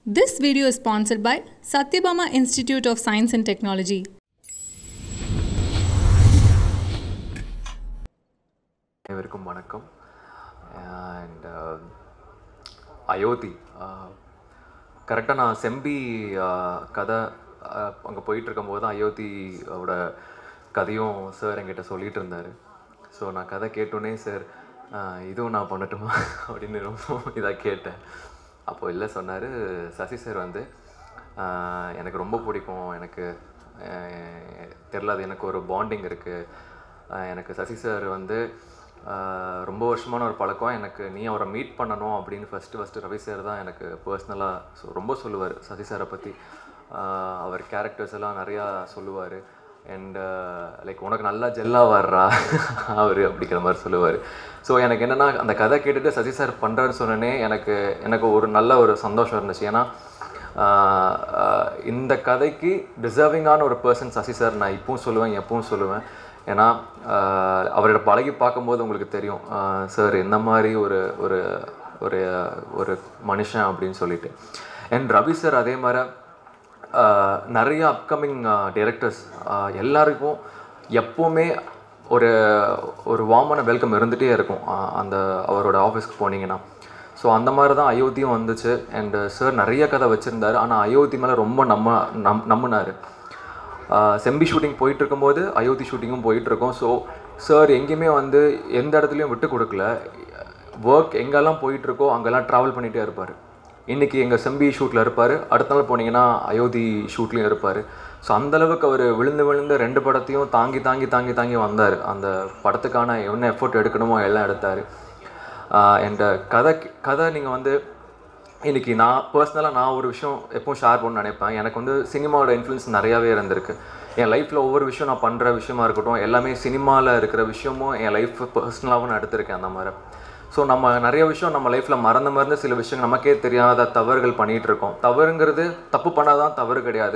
This video is sponsored by Satyabama Institute of Science and Technology. அனைவருக்கும் வணக்கம் and Ayodhya கரெக்டாக நான் செம்பி uh, கதை அங்கே போயிட்டு இருக்கும்போது தான் அயோத்தியோட கதையும் சார் என்கிட்ட சொல்லிட்டு இருந்தார் ஸோ நான் கதை கேட்டோன்னே சார் இதுவும் நான் பண்ணட்டுமா அப்படின்னு ரொம்ப இதாக கேட்டேன் அப்போ இல்லை சொன்னார் சசி சார் வந்து uh, எனக்கு ரொம்ப பிடிக்கும் எனக்கு uh, தெரில அது எனக்கு ஒரு பாண்டிங் இருக்குது எனக்கு சசி சார் வந்து ஆஹ் ரொம்ப வருஷமான ஒரு பழக்கம் எனக்கு நீ அவரை மீட் பண்ணணும் அப்படின்னு ஃபஸ்ட்டு ஃபஸ்ட்டு ரவி சார் தான் எனக்கு பர்சனலாக ஸோ ரொம்ப சொல்லுவார் சசி சாரை பற்றி அவர் கேரக்டர்ஸ் எல்லாம் நிறையா சொல்லுவார் அண்ட் லைக் உனக்கு நல்லா ஜெல்லாக வர்றா அவர் அப்படிங்கிற மாதிரி சொல்லுவார் ஸோ எனக்கு என்னென்னா அந்த கதை கேட்டுட்டு சசி சார் பண்ணுறாருன்னு சொன்னோன்னே எனக்கு எனக்கு ஒரு நல்ல ஒரு சந்தோஷம் இருந்துச்சு ஏன்னா ஆஹ் ஆஹ் இந்த கதைக்கு டிசர்விங்கான ஒரு பர்சன் சசி சார் நான் இப்பவும் சொல்லுவேன் எப்பவும் சொல்லுவேன் ஏன்னா ஆஹ் அவரோட பழகி பார்க்கும்போது உங்களுக்கு தெரியும் சார் என்ன மாதிரி ஒரு ஒரு ஒரு ஒரு மனுஷன் அப்படின்னு சொல்லிட்டு அண்ட் ரவி சார் அதே மாதிரி ஆஹ் நிறைய அப்கமிங் டைரக்டர்ஸ் எல்லாருக்கும் எப்போவுமே ஒரு ஒரு வாமான வெல்கம் இருந்துகிட்டே இருக்கும் ஆஹ் அந்த அவரோட ஆஃபீஸ்க்கு போனீங்கன்னா ஸோ அந்த மாதிரி தான் அயோத்தியும் வந்துச்சு அண்டு சார் நிறைய கதை வச்சுருந்தாரு ஆனால் அயோத்தி மேலே ரொம்ப நம்ம நம் நம்பினார் செம்பி ஷூட்டிங் போயிட்டு இருக்கும்போது அயோத்தி ஷூட்டிங்கும் போயிட்டு இருக்கோம் ஸோ சார் எங்கேயுமே வந்து எந்த இடத்துலையும் விட்டு கொடுக்கல ஒர்க் எங்கெல்லாம் போயிட்டு இருக்கோ அங்கெல்லாம் ட்ராவல் பண்ணிகிட்டே இருப்பார் இன்றைக்கி எங்கள் செம்பி ஷூட்டில் இருப்பார் அடுத்த நாள் போனீங்கன்னா அயோத்தி ஷூட்லேயும் இருப்பார் ஸோ அந்தளவுக்கு அவர் விழுந்து விழுந்து ரெண்டு படத்தையும் தாங்கி தாங்கி தாங்கி தாங்கி வந்தார் அந்த படத்துக்கான என்ன எஃபோர்ட் எடுக்கணுமோ எல்லாம் எடுத்தார் என்ற கதை கதை நீங்கள் வந்து இன்றைக்கி நான் பர்சனலாக நான் ஒரு விஷயம் எப்பவும் ஷேர் பண்ண நினைப்பேன் எனக்கு வந்து சினிமாவோட இன்ஃப்ளூயன்ஸ் நிறையாவே இருந்திருக்கு என் லைஃப்பில் ஒவ்வொரு விஷயம் நான் பண்ணுற விஷயமா இருக்கட்டும் எல்லாமே சினிமாவில் இருக்கிற விஷயமும் என் லைஃப் பர்சனலாகவும் நான் எடுத்திருக்கேன் அந்த மாதிரி ஸோ நம்ம நிறைய விஷயம் நம்ம லைஃப்பில் மறந்து மறந்து சில விஷயங்கள் நமக்கே தெரியாத தவறுகள் பண்ணிகிட்டு இருக்கோம் தவறுங்கிறது தப்பு பண்ணாதான் தவறு கிடையாது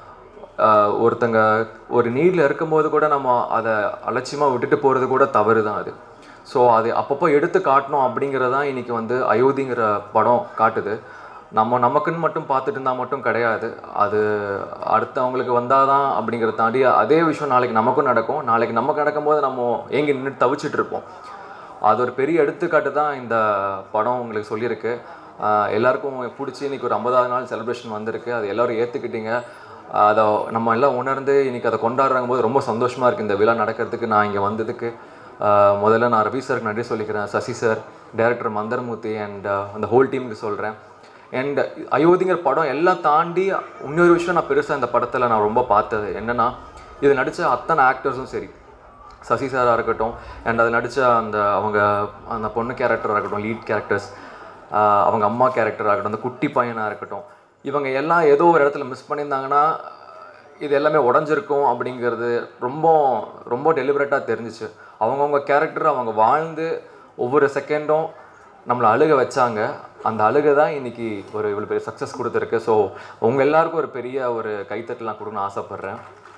ஆஹ் ஒருத்தங்க ஒரு நீடில் இருக்கும்போது கூட நம்ம அதை அலட்சியமாக விட்டுட்டு போகிறது கூட தவறு தான் அது ஸோ அது அப்பப்போ எடுத்து காட்டணும் அப்படிங்கிறது தான் இன்றைக்கி வந்து அயோத்திங்கிற படம் காட்டுது நம்ம நமக்குன்னு மட்டும் பார்த்துட்டு இருந்தால் மட்டும் கிடையாது அது அடுத்தவங்களுக்கு வந்தால் தான் அப்படிங்கிறத தாண்டி அதே விஷயம் நாளைக்கு நமக்கும் நடக்கும் நாளைக்கு நமக்கு நடக்கும்போது நம்ம ஏங்கி நின்று தவிச்சிட்டு இருப்போம் அது ஒரு பெரிய எடுத்துக்காட்டு தான் இந்த படம் உங்களுக்கு சொல்லியிருக்கு ஆஹ் எல்லாருக்கும் பிடிச்சி இன்றைக்கி ஒரு ஐம்பதாவது நாள் செலிப்ரேஷன் வந்திருக்கு அது எல்லோரும் ஏற்றுக்கிட்டீங்க அதை நம்ம எல்லாம் உணர்ந்து இன்றைக்கி அதை கொண்டாடுறாங்க போது ரொம்ப சந்தோஷமாக இருக்குது இந்த விழா நடக்கிறதுக்கு நான் இங்கே வந்ததுக்கு ஆஹ் முதல்ல நான் ரவி சாருக்கு நன்றி சொல்லிக்கிறேன் Sasi sir director Mantharmoorthy and அந்த ஹோல் டீமுக்கு சொல்கிறேன் அண்ட் அயோத்திங்கிற படம் எல்லாம் தாண்டி இன்னொரு விஷயம் நான் பெருசாக இந்த படத்தில் நான் ரொம்ப பார்த்தது என்னென்னா இது நடித்த அத்தனை ஆக்டர்ஸும் சரி சசி சாராக இருக்கட்டும் அண்ட் அதில் நடித்த அந்த அவங்க அந்த பொண்ணு கேரக்டராக இருக்கட்டும் லீட் கேரக்டர்ஸ் அவங்க அம்மா கேரக்டராக இருக்கட்டும் அந்த குட்டி பையனாக இருக்கட்டும் இவங்க எல்லாம் ஏதோ ஒரு இடத்துல மிஸ் பண்ணியிருந்தாங்கன்னா இது எல்லாமே உடஞ்சிருக்கும் அப்படிங்கிறது ரொம்ப ரொம்ப டெலிபரேட்டாக தெரிஞ்சிச்சு அவங்கவுங்க கேரக்டர் அவங்க வாழ்ந்து ஒவ்வொரு செகண்டும் நம்மளை அழுக வச்சாங்க அந்த அழுகை தான் இன்றைக்கி ஒரு இவ்வளோ பெரிய சக்ஸஸ் கொடுத்துருக்கு ஸோ உங்கள் எல்லாருக்கும் ஒரு பெரிய ஒரு கைத்தட்டலாம் கொடுக்கணும்னு ஆசைப்பட்றேன்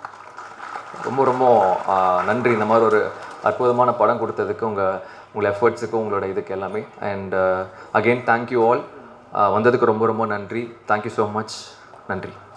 ரொம்ப ரொம்ப ஆஹ், நன்றி இந்த மாதிரி ஒரு அற்புதமான படம் கொடுத்ததுக்கு உங்கள் உங்கள் எஃபர்ட்ஸுக்கு உங்களோட இதுக்கு எல்லாமே அண்ட் அகெயின் தேங்க்யூ ஆல் வந்ததுக்கு ரொம்ப ரொம்ப நன்றி தேங்க்யூ ஸோ மச் நன்றி